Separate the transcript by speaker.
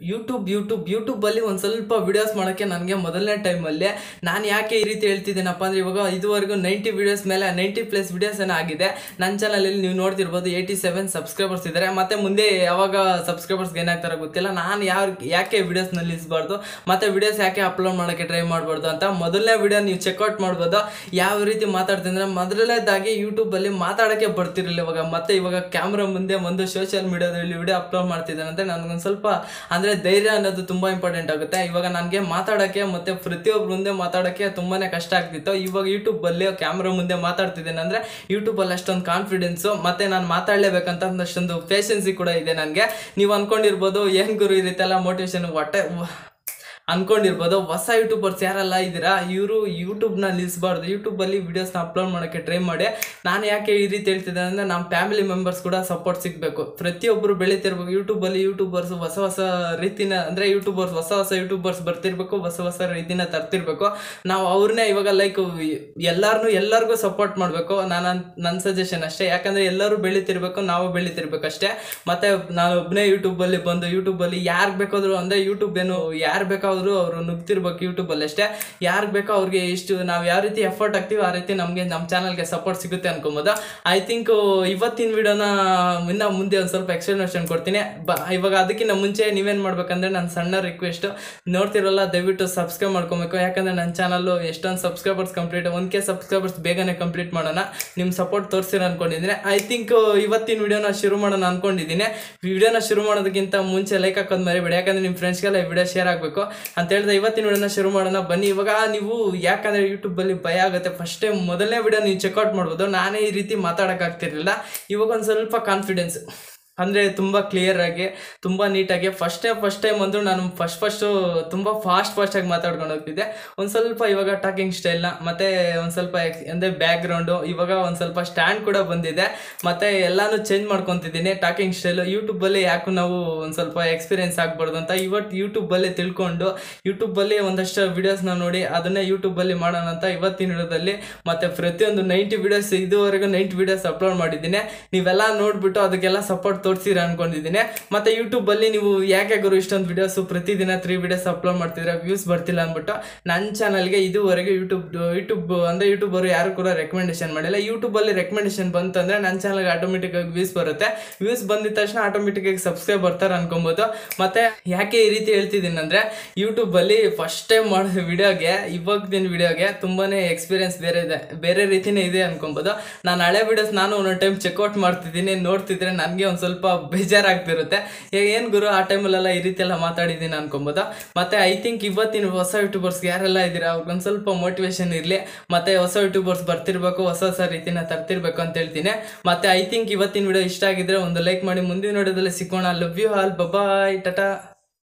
Speaker 1: YouTube YouTube ಯೂಟ್ಯೂಬಲ್ಲಿ ಒಂದು ಸ್ವಲ್ಪ ವಿಡಿಯೋಸ್ ಮಾಡೋಕ್ಕೆ ನನಗೆ ಮೊದಲನೇ ಟೈಮಲ್ಲಿ ನಾನು ಯಾಕೆ ಈ ರೀತಿ ಹೇಳ್ತಿದ್ದೀನಪ್ಪ ಅಂದರೆ ಇವಾಗ ಇದುವರೆಗೂ ನೈಂಟಿ ವಿಡಿಯೋಸ್ ಮೇಲೆ ನೈಂಟಿ ಪ್ಲಸ್ ವಿಡಿಯೋಸ್ ಏನೋ ಆಗಿದೆ ನನ್ನ ಚಾನಲಲ್ಲಿ ನೀವು ನೋಡ್ತಿರ್ಬೋದು ಏಯ್ಟಿ ಸೆವೆನ್ ಸಬ್ಸ್ಕ್ರೈಬರ್ಸ್ ಇದ್ದಾರೆ ಮತ್ತು ಮುಂದೆ ಯಾವಾಗ ಸಬ್ಸ್ಕ್ರೈಬರ್ಸ್ ಏನಾಗ್ತಾರೋ ಗೊತ್ತಿಲ್ಲ ನಾನು ಯಾವ ಯಾಕೆ ವಿಡಿಯೋಸ್ನ ನಿಲ್ಲಿಸಬಾರ್ದು ಮತ್ತು ವಿಡಿಯೋಸ್ ಯಾಕೆ ಅಪ್ಲೋಡ್ ಮಾಡೋಕ್ಕೆ ಟ್ರೈ ಮಾಡಬಾರ್ದು ಅಂತ ಮೊದಲನೇ ವಿಡಿಯೋ ನೀವು ಚೆಕ್ಔಟ್ ಮಾಡ್ಬೋದು ಯಾವ ರೀತಿ ಮಾತಾಡ್ತೀನಿ ಅಂದರೆ ಮೊದಲನೇದಾಗಿ ಯೂಟ್ಯೂಬಲ್ಲಿ ಮಾತಾಡೋಕ್ಕೆ ಬರ್ತಿರಲಿಲ್ಲ ಇವಾಗ ಮತ್ತೆ ಇವಾಗ ಕ್ಯಾಮ್ರಾ ಮುಂದೆ ಒಂದು ಸೋಷಿಯಲ್ ಮೀಡಿಯಾದಲ್ಲಿ ವಿಡಿಯೋ ಅಪ್ಲೋಡ್ ಮಾಡ್ತಿದ್ದಾನೆ ಅಂದರೆ ನನಗೊಂದು ಸ್ವಲ್ಪ ಅಂದರೆ ಧೈರ್ಯ ಅನ್ನೋದು ತುಂಬ ಇಂಪಾರ್ಟೆಂಟ್ ಆಗುತ್ತೆ ಇವಾಗ ನನಗೆ ಮಾತಾಡೋಕ್ಕೆ ಮತ್ತು ಪ್ರತಿಯೊಬ್ಬರ ಮುಂದೆ ಮಾತಾಡೋಕ್ಕೆ ತುಂಬಾ ಕಷ್ಟ ಆಗ್ತಿತ್ತು ಇವಾಗ ಯೂಟ್ಯೂಬಲ್ಲಿ ಕ್ಯಾಮ್ರಾ ಮುಂದೆ ಮಾತಾಡ್ತಿದ್ದೇನೆ ಅಂದರೆ ಯೂಟ್ಯೂಬಲ್ಲಿ ಅಷ್ಟೊಂದು ಕಾನ್ಫಿಡೆನ್ಸು ಮತ್ತು ನಾನು ಮಾತಾಡಲೇಬೇಕಂತ ಅಷ್ಟೊಂದು ಪೇಷನ್ಸಿ ಕೂಡ ಇದೆ ನನಗೆ ನೀವು ಅಂದ್ಕೊಂಡಿರ್ಬೋದು ಏನು ಗುರು ಈ ರೀತಿ ಎಲ್ಲ ಮೋಟಿವೇಶನ್ ಹೊಟ್ಟೆ ಅನ್ಕೊಂಡಿರ್ಬೋದು ಹೊಸ ಯೂಟ್ಯೂಬರ್ಸ್ ಯಾರೆಲ್ಲ ಇದ್ದೀರಾ ಇವರು ಯೂಟ್ಯೂಬ್ನ ನಿಲ್ಲಿಸಬಾರ್ದು ಯೂಟ್ಯೂಬಲ್ಲಿ ವೀಡಿಯೋಸ್ನ ಅಪ್ಲೋಡ್ ಮಾಡೋಕ್ಕೆ ಟ್ರೈ ಮಾಡಿ ನಾನು ಯಾಕೆ ಈ ರೀತಿ ಹೇಳ್ತಿದ್ದೆ ಅಂದರೆ ನಮ್ಮ ಫ್ಯಾಮಿಲಿ ಮೆಂಬರ್ಸ್ ಕೂಡ ಸಪೋರ್ಟ್ ಸಿಗಬೇಕು ಪ್ರತಿಯೊಬ್ಬರು ಬೆಳೀತಿರ್ಬೇಕು ಯೂಟ್ಯೂಬಲ್ಲಿ ಯೂಟ್ಯೂಬರ್ಸ್ ಹೊಸ ಹೊಸ ರೀತಿನ ಅಂದರೆ ಯೂಟ್ಯೂಬರ್ಸ್ ಹೊಸ ಹೊಸ ಯೂಟ್ಯೂಬರ್ಸ್ ಬರ್ತಿರ್ಬೇಕು ಹೊಸ ಹೊಸ ರೀತಿನ ತರ್ತಿರ್ಬೇಕು ನಾವು ಅವ್ರನ್ನೇ ಇವಾಗ ಲೈಕ್ ಎಲ್ಲಾರನ್ನೂ ಎಲ್ಲರಿಗೂ ಸಪೋರ್ಟ್ ಮಾಡಬೇಕು ನಾನು ನನ್ನ ಸಜೆಷನ್ ಅಷ್ಟೇ ಯಾಕಂದರೆ ಎಲ್ಲರೂ ಬೆಳೀತಿರ್ಬೇಕು ನಾವು ಬೆಳೀತಿರ್ಬೇಕು ಅಷ್ಟೇ ಮತ್ತು ನಾನು ಒಬ್ಬನೇ ಯೂಟ್ಯೂಬಲ್ಲಿ ಬಂದು ಯೂಟ್ಯೂಬಲ್ಲಿ ಯಾರಿಗೆ ಬೇಕಾದ್ರು ಅಂದರೆ ಯೂಟ್ಯೂಬ್ ಏನು ಯಾರು ಬೇಕಾದ್ರು ಅವರು ನುಗ್ತಿರ್ಬೇಕು ಯೂಟ್ಯೂಬಲ್ಲಿ ಅಷ್ಟೇ ಯಾರಿಗೆ ಬೇಕೋ ಅವ್ರಿಗೆ ಇಷ್ಟು ನಾವು ಯಾವ ರೀತಿ ಎಫರ್ಟ್ ಹಾಕ್ತೀವಿ ಆ ರೀತಿ ನಮಗೆ ನಮ್ಮ ಚಾನಲ್ಗೆ ಸಪೋರ್ಟ್ ಸಿಗುತ್ತೆ ಅನ್ಕೊಬೋದು ಐ ಥಿಂಕ್ ಇವತ್ತಿನ ವಿಡಿಯೋನ ಇನ್ನ ಮುಂದೆ ಒಂದು ಸ್ವಲ್ಪ ಎಕ್ಸ್ಪ್ಲನೇಷನ್ ಕೊಡ್ತೀನಿ ಬ ಇವಾಗ ಅದಕ್ಕಿಂತ ಮುಂಚೆ ನೀವೇನು ಮಾಡ್ಬೇಕಂದ್ರೆ ನನ್ನ ಸಣ್ಣ ರಿಕ್ವೆಸ್ಟ್ ನೋಡ್ತಿರಲ್ಲ ದಯವಿಟ್ಟು ಸಬ್ಸ್ಕ್ರೈಬ್ ಮಾಡ್ಕೊಬೇಕು ಯಾಕಂದರೆ ನನ್ನ ಚಾನಲ್ಲು ಎಷ್ಟೊಂದು subscribers complete one K subscribers ಬೇಗನೆ ಕಂಪ್ಲೀಟ್ ಮಾಡೋಣ ನಿಮ್ಮ ಸಪೋರ್ಟ್ ತೋರಿಸಿರ ಅನ್ಕೊಂಡಿದ್ದೀನಿ ಐ ಥಿಂಕ್ ಇವತ್ತಿನ ವಿಡಿಯೋನ ಶುರು ಮಾಡೋಣ ಅನ್ಕೊಂಡಿದ್ದೀನಿ ವಿಡಿಯೋನ ಶುರು ಮಾಡೋದಕ್ಕಿಂತ ಮುಂಚೆ ಲೈಕ್ ಹಾಕೋದು ಮರಿಬೇಡಿ ಯಾಕಂದ್ರೆ ನಿಮ್ಮ ಫ್ರೆಂಡ್ಸ್ಗೆಲ್ಲ ಈ ವಿಡಿಯೋ ಶೇರ್ ಆಗಬೇಕು ಅಂತ ಹೇಳಿದ್ರೆ ಇವತ್ತಿನ ವಿಡಿಯೋನ ಶುರು ಮಾಡೋಣ ಬನ್ನಿ ಇವಾಗ ನೀವು ಯಾಕಂದ್ರೆ ಯೂಟ್ಯೂಬಲ್ಲಿ ಭಯ ಆಗುತ್ತೆ ಫಸ್ಟ್ ಟೈಮ್ ಮೊದಲನೇ ವಿಡಿಯೋ ನೀವು ಚೆಕ್ಔಟ್ ಮಾಡ್ಬೋದು ನಾನೇ ಈ ರೀತಿ ಮಾತಾಡೋಕ್ಕಾಗ್ತಿರ್ಲಿಲ್ಲ ಇವಾಗ ಒಂದು ಸ್ವಲ್ಪ ಕಾನ್ಫಿಡೆನ್ಸ್ ಅಂದರೆ ತುಂಬ ಕ್ಲಿಯರ್ ಆಗಿ ತುಂಬ ನೀಟಾಗಿ ಫಸ್ಟ್ ಟೈಮ್ ಫಸ್ಟ್ ಟೈಮ್ ಅಂದರೂ ನಾನು ಫಸ್ಟ್ ಫಸ್ಟು ತುಂಬ ಫಾಸ್ಟ್ ಫಾಸ್ಟಾಗಿ ಮಾತಾಡ್ಕೊಂಡು ಹೋಗ್ತಿದ್ದೆ ಒಂದು ಸ್ವಲ್ಪ ಇವಾಗ ಟಾಕಿಂಗ್ ಸ್ಟೈಲ್ನ ಮತ್ತು ಒಂದು ಸ್ವಲ್ಪ ಎಕ್ಸ್ ಅಂದರೆ ಬ್ಯಾಕ್ಗ್ರೌಂಡು ಇವಾಗ ಒಂದು ಸ್ವಲ್ಪ ಸ್ಟ್ಯಾಂಡ್ ಕೂಡ ಬಂದಿದೆ ಮತ್ತು ಎಲ್ಲನೂ ಚೇಂಜ್ ಮಾಡ್ಕೊತಿದ್ದೀನಿ ಟಾಕಿಂಗ್ ಸ್ಟೈಲು ಯೂಟ್ಯೂಬಲ್ಲಿ ಯಾಕೆ ನಾವು ಒಂದು ಸ್ವಲ್ಪ ಎಕ್ಸ್ಪೀರಿಯೆನ್ಸ್ ಆಗ್ಬಾರ್ದು ಅಂತ ಇವತ್ತು ಯೂಟ್ಯೂಬಲ್ಲಿ ತಿಳ್ಕೊಂಡು ಯೂಟ್ಯೂಬಲ್ಲಿ ಒಂದಷ್ಟು ವೀಡಿಯೋಸ್ನ ನೋಡಿ ಅದನ್ನೇ ಯೂಟ್ಯೂಬಲ್ಲಿ ಮಾಡೋಣ ಅಂತ ಇವತ್ತಿನ ವಿಡಿಯೋದಲ್ಲಿ ಮತ್ತು ಪ್ರತಿಯೊಂದು ನೈಂಟಿ ವೀಡಿಯೋಸ್ ಇದುವರೆಗೂ ನೈಂಟಿ ವೀಡಿಯೋಸ್ ಅಪ್ಲೋಡ್ ಮಾಡಿದ್ದೀನಿ ನೀವೆಲ್ಲ ನೋಡಿಬಿಟ್ಟು ಅದಕ್ಕೆಲ್ಲ ಸಪೋರ್ಟ್ ತೋರಿಸಿರ ಅನ್ಕೊಂಡಿದ್ದೀನಿ ಮತ್ತು ಯೂಟ್ಯೂಬಲ್ಲಿ ನೀವು ಯಾಕೆ ಗುರು ಇಷ್ಟೊಂದು ವೀಡಿಯೋಸು ಪ್ರತಿದಿನ ತ್ರೀ ವೀಡಿಯೋಸ್ ಅಪ್ಲೋಡ್ ಮಾಡ್ತಿದ್ರೆ ವ್ಯೂಸ್ ಬರ್ತಿಲ್ಲ ಅಂದ್ಬಿಟ್ಟು ನನ್ನ ಚಾನಲ್ಗೆ ಇದುವರೆಗೆ ಯೂಟ್ಯೂಬ್ ಯೂಟ್ಯೂಬ್ ಅಂದರೆ ಯೂಟ್ಯೂಬರು ಯಾರು ಕೂಡ ರೆಕಮೆಂಡೇಶನ್ ಮಾಡಿಲ್ಲ ಯೂಟ್ಯೂಬಲ್ಲಿ ರೆಕಮೆಂಡೇಶನ್ ಬಂತಂದರೆ ನನ್ನ ಚಾನಲ್ಗೆ ಆಟೋಮೆಟಿಕ್ಕಾಗಿ ವ್ಯೂಸ್ ಬರುತ್ತೆ ವ್ಯೂಸ್ ಬಂದಿದ ತಕ್ಷಣ ಆಟೋಮೆಟಿಕ್ಕಾಗಿ ಸಬ್ಸ್ಕ್ರೈಬ್ ಬರ್ತಾರೆ ಅನ್ಕೊಬೋದು ಮತ್ತು ಯಾಕೆ ಈ ರೀತಿ ಹೇಳ್ತಿದ್ದೀನಿ ಅಂದರೆ ಯೂಟ್ಯೂಬಲ್ಲಿ ಫಸ್ಟ್ ಟೈಮ್ ಮಾಡಿದ ವಿಡಿಯೋಗೆ ಇವಾಗಿನ ವಿಡಿಯೋಗೆ ತುಂಬಾ ಎಕ್ಸ್ಪೀರಿಯನ್ಸ್ ಬೇರೆ ಇದೆ ಬೇರೆ ರೀತಿನೇ ಇದೆ ಅನ್ಕೊಬೋದು ನಾನು ಹಳೆ ವಿಡಿಯೋಸ್ ನಾನು ಒಂದೊಂದು ಟೈಮ್ ಚೆಕ್ಔಟ್ ಮಾಡ್ತಿದ್ದೀನಿ ನೋಡ್ತಿದ್ರೆ ನನಗೆ ಒಂದು ಸ್ವಲ್ಪ ಬೇಜಾರಾಗ್ತಿರುತ್ತೆ ಏನು ಗುರು ಆ ಟೈಮಲ್ಲೆಲ್ಲ ಈ ರೀತಿ ಎಲ್ಲ ಮಾತಾಡಿದ್ದೀನಿ ಅನ್ಕೊಬೋದು ಮತ್ತು ಐ ಥಿಂಕ್ ಇವತ್ತಿನ ಹೊಸ ಯೂಟ್ಯೂಬರ್ಸ್ ಯಾರೆಲ್ಲ ಇದ್ದೀರಾ ಅವ್ರಿಗೊಂದು ಸ್ವಲ್ಪ ಮೋಟಿವೇಶನ್ ಇರಲಿ ಮತ್ತು ಹೊಸ ಯೂಟ್ಯೂಬರ್ಸ್ ಬರ್ತಿರ್ಬೇಕು ಹೊಸ ಹೊಸ ರೀತಿನ ತರ್ತಿರ್ಬೇಕು ಅಂತ ಹೇಳ್ತೀನಿ ಮತ್ತು ಐ ಥಿಂಕ್ ಇವತ್ತಿನ ವಿಡಿಯೋ ಇಷ್ಟ ಆಗಿದ್ರೆ ಒಂದು ಲೈಕ್ ಮಾಡಿ ಮುಂದಿನ ವಿಡಿಯೋದಲ್ಲಿ ಸಿಕ್ಕೋಣ love you all bye bye ta-ta